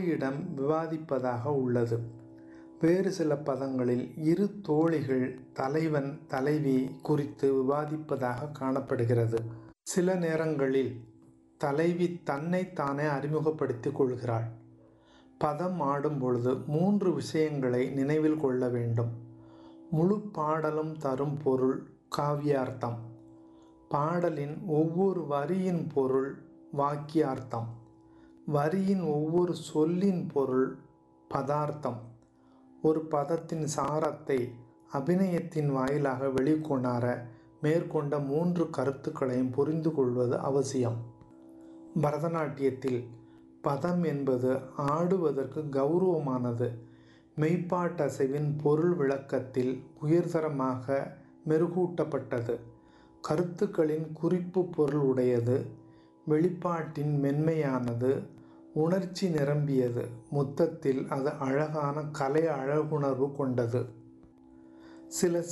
தோழியிடம் விவாதிப்பதாக உள்ளது வேறு சில பதங்களில் இரு தோழிகள் தலைவன் தலைவி குறித்து விவாதிப்பதாக காணப்படுகிறது சில நேரங்களில் தலைவி தன்னை தானே அறிமுகப்படுத்திக் கொள்கிறாள் பதம் ஆடும் பொழுது மூன்று விஷயங்களை நினைவில் கொள்ள வேண்டும் முழு பாடலும் தரும் பொருள் காவியார்த்தம் பாடலின் ஒவ்வொரு வரியின் பொருள் வாக்கியார்த்தம் வரியின் ஒவ்வொரு சொல்லின் பொருள் பதார்த்தம் ஒரு பதத்தின் சாரத்தை அபிநயத்தின் வாயிலாக வெளிக்கொணர மேற்கொண்ட மூன்று கருத்துக்களையும் புரிந்து கொள்வது அவசியம் பரதநாட்டியத்தில் பதம் என்பது ஆடுவதற்கு கௌரவமானது மெய்ப்பாட்டசைவின் பொருள் விளக்கத்தில் உயர்தரமாக மெருகூட்டப்பட்டது கருத்துக்களின் குறிப்பு பொருள் உடையது வெளிப்பாட்டின் மென்மையானது உணர்ச்சி நிரம்பியது மொத்தத்தில் அது அழகான கலை அழகுணர்வு கொண்டது சில